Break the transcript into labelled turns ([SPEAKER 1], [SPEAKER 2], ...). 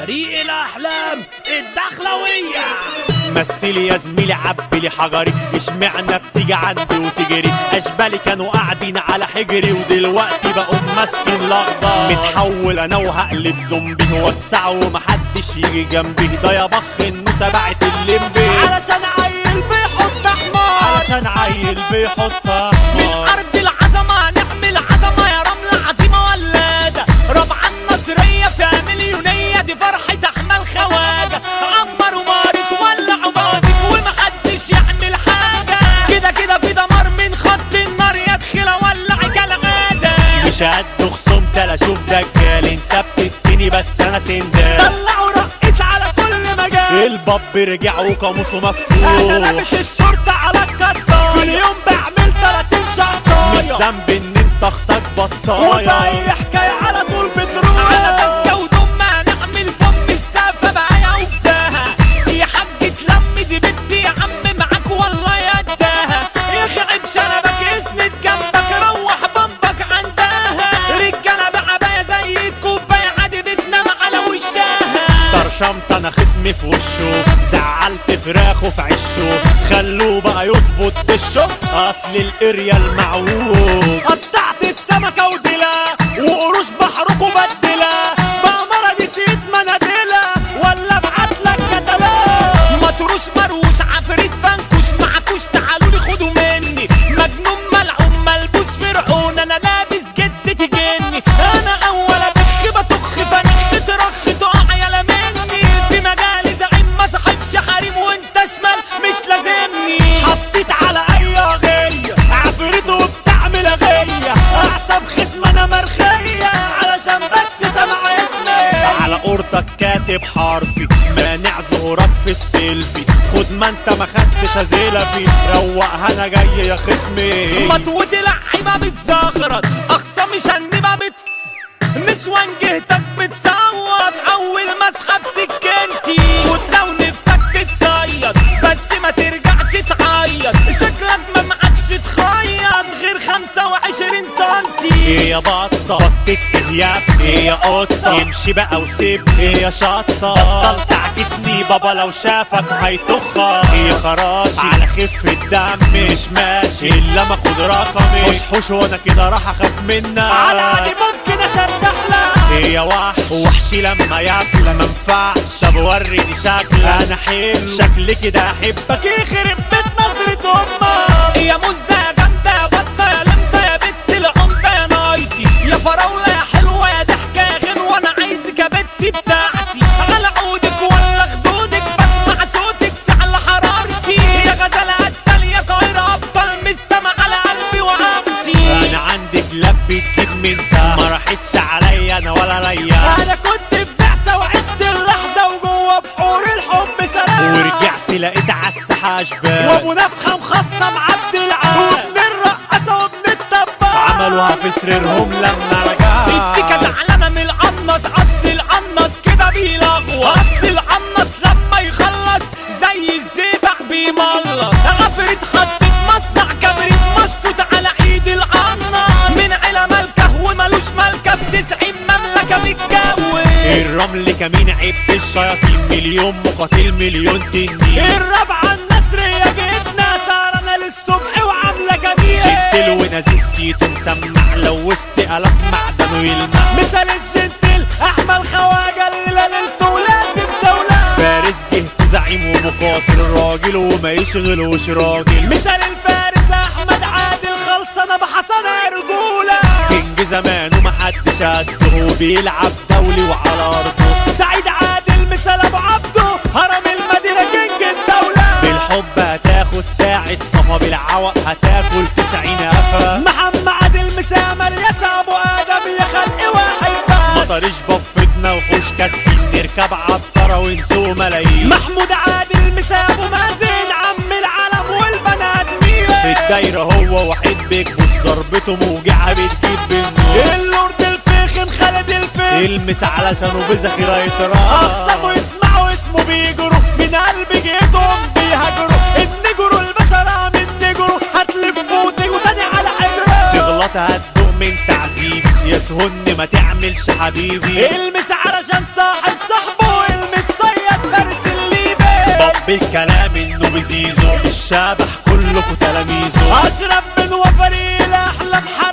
[SPEAKER 1] فريق الأحلام الدخلوية
[SPEAKER 2] مثلي يا زميلي عبلي حجري اشمعنى بتيجي عندي وتجري اشبالي كانوا قاعدين على حجري ودلوقتي بقوا ماسكين الاخضر متحول انا وهقلب زومبي وسع ومحدش يجي جنبي ده يا بخ انه سبعت الليمبي
[SPEAKER 3] علشان عيل بيحط حمار
[SPEAKER 2] علشان عيل بيحط
[SPEAKER 3] من
[SPEAKER 2] أحمر.
[SPEAKER 3] ارض العظمه نعمل عظمه يا رمله عظيمه ولاده ربع النصريه فيها مليونيه دي فرحه احمل خواجه عمروا مارت ولعوا بوازيك ومحدش يعمل حاجه كده كده في دمار من خط النار يدخل ولع كالعاده
[SPEAKER 2] مش قد خصوم تلا اشوف دجال انت بتتني بس انا سندال
[SPEAKER 3] طلعوا رقص على كل مجال
[SPEAKER 2] الباب رجع وقاموسه
[SPEAKER 3] انا
[SPEAKER 2] مفتوح
[SPEAKER 3] لابس الشرطه على الكتار في اليوم بعمل 30
[SPEAKER 2] مش
[SPEAKER 3] شطايه
[SPEAKER 2] ذنب ان انت اختك
[SPEAKER 3] وفي
[SPEAKER 2] بطايه
[SPEAKER 3] اي حكايه على طول بتروح على دكه ودمه نعمل بام السافه بقى يا وبداها يا حاج تلم دي بنتي يا عم معاك والله يا اداها يخعب شنبك اسند جنبك روح بمبك عندها رجاله بعبايه زي الكوبايه عادي بتنام على وشها
[SPEAKER 2] طرشمت انا خصمي في وشه زعلت فراخه في عشه خلوه بقى يظبط بشه اصل القرية المعوج
[SPEAKER 3] قطعت السمكة وديلا وقروش بحركوا بدلا بأمرة نسيت مناديلا ولا ابعتلك كتلا مطروش مروش عفريت فنكوش معكوش تعالوا لي خدوا مني مجنون ملعون ملبوس فرعون انا لابس جدتي جني انا اول بخ بطخ فنخ ترخ تقع يلا مني في مجالي زعيم ما صاحبش حريم وانت شمال مش لازمني حطيت على اي غية عفريت وبتعمل غية احسب خصم انا مرخية علشان بس سمع اسمي
[SPEAKER 2] على قرطك كاتب حرفي مانع ظهورك في السيلفي خد ما انت ما خدتش هزيلة فيه روقها انا جاي يا خصمي
[SPEAKER 3] مطوة لعيبة بتزغرط اخصى مش ما بت نسوان جهتك بتصوت اول ما اسحب سكنتي خد لو نفسك تتصيد بس ما ترجعش تعيط شكلك ما معكش تخيط غير 25 سنتي
[SPEAKER 2] ايه يا بطة بطة كهياب ايه يا قطة يمشي بقى وسيب ايه يا شطة بطل تعكسني بابا لو شافك هيطخك ايه يا خراشي على خفة دم مش ماشي الا ما اخد رقمي حوش حوش وانا كده راح اخاف منك
[SPEAKER 3] على عادي ممكن اشرشح لك
[SPEAKER 2] ايه يا وحش وحشي لما ياكل ما ينفعش طب وريني شكلك انا حلو شكلي كده احبك
[SPEAKER 3] يخرب بيت نصرة امك يا مزة يا جامدة يا بطة يا لمدة يا بت العمدة يا نايتي يا فراولة يا حلوة يا ضحكة يا غنوة انا عايزك يا بتي بتاعتي على عودك ولا خدودك بسمع صوتك تعلى حرارتي يا غزالة قتل يا طايرة ابطال من السما على قلبي وقامتي
[SPEAKER 2] انا عندي كلاب بتجيب من ده ما راحتش عليا انا ولا ليا
[SPEAKER 3] انا كنت في بعثة وعشت اللحظة وجوه بحور الحب سلام
[SPEAKER 2] ورجعت لقيت عالساحة اشبال
[SPEAKER 3] وابو نفخه مخصم عبد العال وابن الرقاصه وابن الطباخ
[SPEAKER 2] عملوها في سريرهم لما رجعت
[SPEAKER 3] بنتك زعلانه من القنص اصل القنص كده بيلغوص اصل القنص لما يخلص زي الزيبق بيملص عفريت حطت مصنع كبريت مشطوط على ايد القنص من عيله ملكه وملوش ملكه في تسعين مملكه بتجوز
[SPEAKER 2] الرمل كمين عيب الشياطين مليون مقاتل مليون تنين
[SPEAKER 3] الرابعه النسريه جبنا سهرانه للصبح وعامله جميل
[SPEAKER 2] جبت له ونزيل سيته مسمع لوست الاف معدنه يلمع
[SPEAKER 3] مثال الجنتل احمل خواجه الليله ليلته ولازم دوله
[SPEAKER 2] فارس جهته زعيم ومقاتل راجل وما يشغلوش راجل
[SPEAKER 3] مثال الفارس احمد عادل خلصانه بحصانه رجوله
[SPEAKER 2] كينج زمانه محدش قده بيلعب دولي وعلى ارضه
[SPEAKER 3] سعيد عادل مثال ابو عبده هرم المدينه كينج الدوله
[SPEAKER 2] بالحب هتاخد ساعة صفا بالعوق هتاكل تسعين قفا
[SPEAKER 3] محمد عادل مسامر يا ابو ادم يا خلق واحد بس
[SPEAKER 2] مطرش بفتنا وحوش كاسحين نركب عطرة ونسوق ملايين
[SPEAKER 3] محمود عادل مساب ومازن عم العالم والبنات مين
[SPEAKER 2] في الدايرة هو وحيد بيكبس ضربته موجعة بتجيب بالنص
[SPEAKER 3] اللورد الفخم خالد الفخم
[SPEAKER 2] المس علشانه بذخيرة يتراح
[SPEAKER 3] اخصموا يسمعوا اسمه بيجروا من قلب جيتهم بيهاجروا النجروا البشرة من نجروا هتلفوا وتيجوا تاني على حجرة
[SPEAKER 2] تغلط هتدوق من تعذيب يا سهن ما تعملش حبيبي
[SPEAKER 3] المس علشان صاحب صاحبه
[SPEAKER 2] بالكلام انه بزيزو الشبح كلكوا تلاميذه اشرب من وفري الاحلام